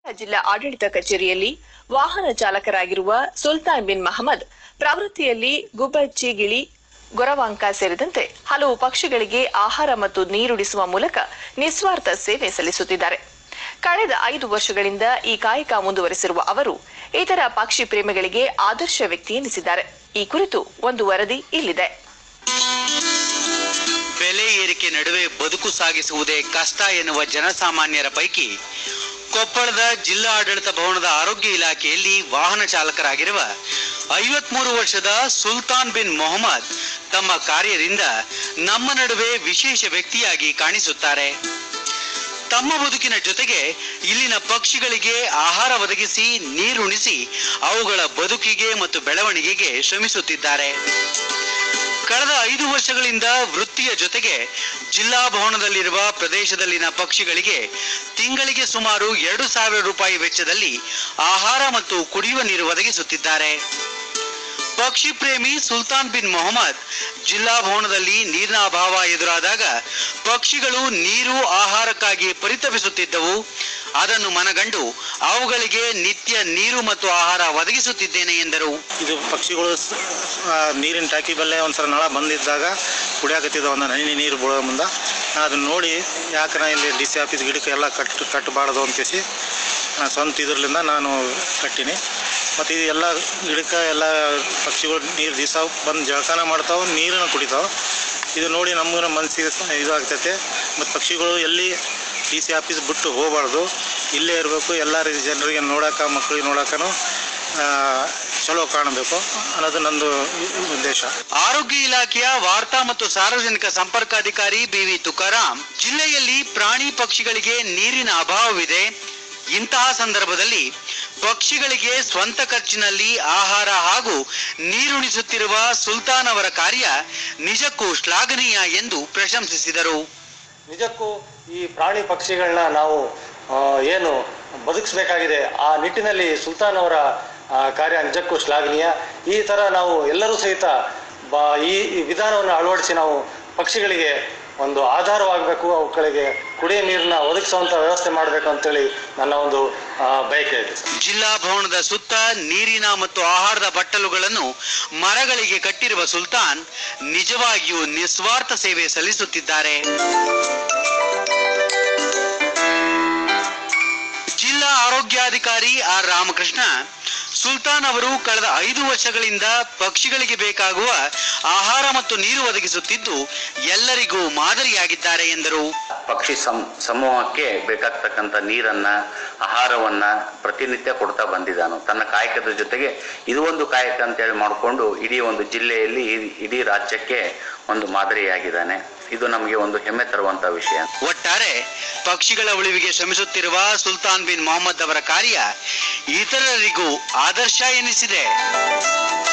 ಜಿಲ್ಲಾ ಆಡಳಿತ ಕಚೇರಿಯಲ್ಲಿ ವಾಹನ ಚಾಲಕರಾಗಿರುವ ಸುಲ್ತಾನ್ ಬಿನ್ ಮಹಮ್ಮದ್ ಪ್ರವೃತ್ತಿಯಲ್ಲಿ ಗುಬ್ಬಚ್ಚಿ ಗಿಳಿ ಗೊರವಾಂಕ ಸೇರಿದಂತೆ ಹಲವು ಪಕ್ಷಿಗಳಿಗೆ ಆಹಾರ ಮತ್ತು ನೀರುಣಿಸುವ ಮೂಲಕ ನಿಸ್ವಾರ್ಥ ಸೇವೆ ಸಲ್ಲಿಸುತ್ತಿದ್ದಾರೆ ಕಳೆದ ಐದು ವರ್ಷಗಳಿಂದ ಈ ಕಾಯಕ ಮುಂದುವರೆಸಿರುವ ಅವರು ಇತರ ಪಕ್ಷಿ ಪ್ರೇಮಿಗಳಿಗೆ ಆದರ್ಶ ವ್ಯಕ್ತಿ ಎನಿಸಿದ್ದಾರೆ ಈ ಕುರಿತು ಒಂದು ವರದಿ ಇಲ್ಲಿದೆ ಬೆಲೆ ಏರಿಕೆ ನಡುವೆ ಬದುಕು ಸಾಗಿಸುವುದೇ ಕಷ್ಟ ಎನ್ನುವ ಜನಸಾಮಾನ್ಯರ ಪೈಕಿ ಕೊಪ್ಪಳದ ಜಿಲ್ಲಾ ಆಡಳಿತ ಭವನದ ಆರೋಗ್ಯ ಇಲಾಖೆಯಲ್ಲಿ ವಾಹನ ಚಾಲಕರಾಗಿರುವ ಐವತ್ಮೂರು ವರ್ಷದ ಸುಲ್ತಾನ್ ಬಿನ್ ಮೊಹಮ್ಮದ್ ತಮ್ಮ ಕಾರ್ಯದಿಂದ ನಮ್ಮ ನಡುವೆ ವಿಶೇಷ ವ್ಯಕ್ತಿಯಾಗಿ ಕಾಣಿಸುತ್ತಾರೆ ತಮ್ಮ ಬದುಕಿನ ಜೊತೆಗೆ ಇಲ್ಲಿನ ಪಕ್ಷಿಗಳಿಗೆ ಆಹಾರ ಒದಗಿಸಿ ನೀರುಣಿಸಿ ಅವುಗಳ ಬದುಕಿಗೆ ಮತ್ತು ಬೆಳವಣಿಗೆಗೆ ಶ್ರಮಿಸುತ್ತಿದ್ದಾರೆ ಕಳೆದ ಐದು ವರ್ಷಗಳಿಂದ ವೃತ್ತಿಯ ಜೊತೆಗೆ ಜಿಲ್ಲಾ ಭವನದಲ್ಲಿರುವ ಪ್ರದೇಶದಲ್ಲಿನ ಪಕ್ಷಿಗಳಿಗೆ ತಿಂಗಳಿಗೆ ಸುಮಾರು ಎರಡು ಸಾವಿರ ರೂಪಾಯಿ ವೆಚ್ಚದಲ್ಲಿ ಆಹಾರ ಮತ್ತು ಕುಡಿಯುವ ನೀರು ಒದಗಿಸುತ್ತಿದ್ದಾರೆ ಪಕ್ಷಿ ಪ್ರೇಮಿ ಸುಲ್ತಾನ್ ಬಿನ್ ಮೊಹಮ್ಮದ್ ಜಿಲ್ಲಾ ಭವನದಲ್ಲಿ ನೀರಿನ ಅಭಾವ ಎದುರಾದಾಗ ಪಕ್ಷಿಗಳು ನೀರು ಆಹಾರಕ್ಕಾಗಿ ಪರಿತಪಿಸುತ್ತಿದ್ದವು ಅದನ್ನು ಮನಗಂಡು ಅವುಗಳಿಗೆ ನಿತ್ಯ ನೀರು ಮತ್ತು ಆಹಾರ ಒದಗಿಸುತ್ತಿದ್ದೇನೆ ಎಂದರು ಇದು ಪಕ್ಷಿಗಳು ಸ- ಆ, ನೀರಿನ ಟಾಕಿ ಬಲ್ಲೆ ಒಂದ್ಸಲ ನಳ ಬಂದಿದ್ದಾಗ ಕುಡಿಯಾಕತ್ತಿದ್ದ ಒಂದು ಹನಿ ನೀರು ಬೀಳೋ ಮುಂದೆ ನಾ ಅದನ್ನ ನೋಡಿ ಯಾಕೆ ನಾ ಇಲ್ಲಿ ಡಿ ಸಿ ಆಫೀಸ್ ಗಿಡಕ್ಕೆ ಎಲ್ಲ ಕಟ್ಟು ಕಟ್ಟಬಾರ್ದು ಅಂತೇಸಿ ನಾ ಸ್ವಂತ ಇದ್ರಲಿಂದ ನಾನು ಕಟ್ಟಿನಿ ಮತ್ತು ಇದು ಎಲ್ಲ ಗಿಡಕ್ಕೆ ಎಲ್ಲ ಪಕ್ಷಿಗಳು ನೀರು ದಿವಸ ಬಂದು ಜಳಕನ ಮಾಡ್ತಾವೆ ನೀರನ್ನು ಕುಡಿತಾವೆ ಇದು ನೋಡಿ ನಮಗೂ ಮನಸ್ಸಿಗೆ ಸ- ಇದು ಆಗ್ತೈತೆ ಮತ್ತು ಪಕ್ಷಿಗಳು ಎಲ್ಲಿ ಡಿ ಸಿ ಆಫೀಸ್ ಬಿಟ್ಟು ಹೋಗಬಾರ್ದು ಇಲ್ಲೇ ಇರಬೇಕು ಎಲ್ಲ ರೀತಿ ಜನರಿಗೆ ನೋಡೋಕೆ ಮಕ್ಕಳಿಗೆ ನೋಡೋಕನು ಚಲೋ ಕಾಣಬೇಕು ಅನ್ನೋದು ನಂದು ಉದ್ದೇಶ ಆರೋಗ್ಯ ಇಲಾಖೆಯ ವಾರ್ತಾ ಮತ್ತು ಸಾರ್ವಜನಿಕ ಸಂಪರ್ಕಾಧಿಕಾರಿ ಬಿವಿ ತುಕಾರಾಂ ಜಿಲ್ಲೆಯಲ್ಲಿ ಪ್ರಾಣಿ ಪಕ್ಷಿಗಳಿಗೆ ನೀರಿನ ಅಭಾವವಿದೆ ಇಂತಹ ಸಂದರ್ಭದಲ್ಲಿ ಪಕ್ಷಿಗಳಿಗೆ ಸ್ವಂತ ಖರ್ಚಿನಲ್ಲಿ ಆಹಾರ ಹಾಗೂ ನೀರುಣಿಸುತ್ತಿರುವ ಸುಲ್ತಾನ್ ಅವರ ಕಾರ್ಯ ನಿಜಕ್ಕೂ ಶ್ಲಾಘನೀಯ ಎಂದು ಪ್ರಶಂಸಿಸಿದರು ನಿಜಕ್ಕೂ ಈ ಪ್ರಾಣಿ ಪಕ್ಷಿಗಳನ್ನ ನಾವು ಆ, ಏನು ಬದುಕಿಸ್ಬೇಕಾಗಿದೆ ಆ ನಿಟ್ಟಿನಲ್ಲಿ ಸುಲ್ತಾನ್ ಅವರ ಆ, ಕಾರ್ಯ ನಿಜಕ್ಕೂ ಶ್ಲಾಘನೀಯ ಈ ಥರ ನಾವು ಎಲ್ಲರೂ ಸಹಿತ ಬಾ ಈ ಈ ವಿಧಾನವನ್ನು ಅಳವಡಿಸಿ ನಾವು ಪಕ್ಷಿಗಳಿಗೆ ಒಂದು ಆಧಾರವಾಗಬೇಕು ಅವುಗಳಿಗೆ ಕುಡಿಯ ನೀರನ್ನ ಒದಗಿಸುವಂಥ ವ್ಯವಸ್ಥೆ ಮಾಡಬೇಕು ಅಂತೇಳಿ ನನ್ನ ಒಂದು ಆ, ಬಯಕೆ ಇದೆ ಸರ್ ಜಿಲ್ಲಾ ಭವನದ ಸುತ್ತ ನೀರಿನ ಮತ್ತು ಆಹಾರದ ಬಟ್ಟಲುಗಳನ್ನು ಮರಗಳಿಗೆ ಕಟ್ಟಿರುವ ಸುಲ್ತಾನ್ ನಿಜವಾಗಿಯೂ ನಿಸ್ವಾರ್ಥ ಸೇವೆ ಸಲ್ಲಿಸುತ್ತಿದ್ದಾರೆ ಜಿಲ್ಲಾ ಆರೋಗ್ಯಾಧಿಕಾರಿ ಆರ್ ರಾಮಕೃಷ್ಣ ಸುಲ್ತಾನ್ ಅವರು ಕಳೆದ ಐದು ವರ್ಷಗಳಿಂದ ಪಕ್ಷಿಗಳಿಗೆ ಬೇಕಾಗುವ ಆಹಾರ ಮತ್ತು ನೀರು ಒದಗಿಸುತ್ತಿದ್ದು ಎಲ್ಲರಿಗೂ ಮಾದರಿಯಾಗಿದ್ದಾರೆ ಎಂದರು ಪಕ್ಷಿ ಸಮ್ ಸಮೂಹಕ್ಕೆ ಬೇಕಾಗ್ತಕ್ಕಂಥ ನೀರನ್ನ ಆಹಾರವನ್ನ ಪ್ರತಿನಿತ್ಯ ಕೊಡ್ತಾ ಬಂದಿದ್ದಾನು ತನ್ನ ಕಾಯಕದ ಜೊತೆಗೆ ಇದು ಒಂದು ಕಾಯಕ ಅಂತೇಳಿ ಮಾಡಿಕೊಂಡು ಇಡೀ ಒಂದು ಜಿಲ್ಲೆಯಲ್ಲಿ ಇಡೀ- ಇಡೀ ರಾಜ್ಯಕ್ಕೆ ಒಂದು ಮಾದರಿಯಾಗಿದ್ದಾನೆ ಇದು ನಮಗೆ ಒಂದು ಹೆಮ್ಮೆ ತರುವಂತ ವಿಷಯ ಒಟ್ಟಾರೆ ಪಕ್ಷಿಗಳ ಉಳಿವಿಗೆ ಶ್ರಮಿಸುತ್ತಿರುವ ಸುಲ್ತಾನ್ ಬಿನ್ ಮೊಹಮ್ಮದ್ ಅವರ ಕಾರ್ಯ ಇತರರಿಗೂ ಆದರ್ಶ ಎನಿಸಿದೆ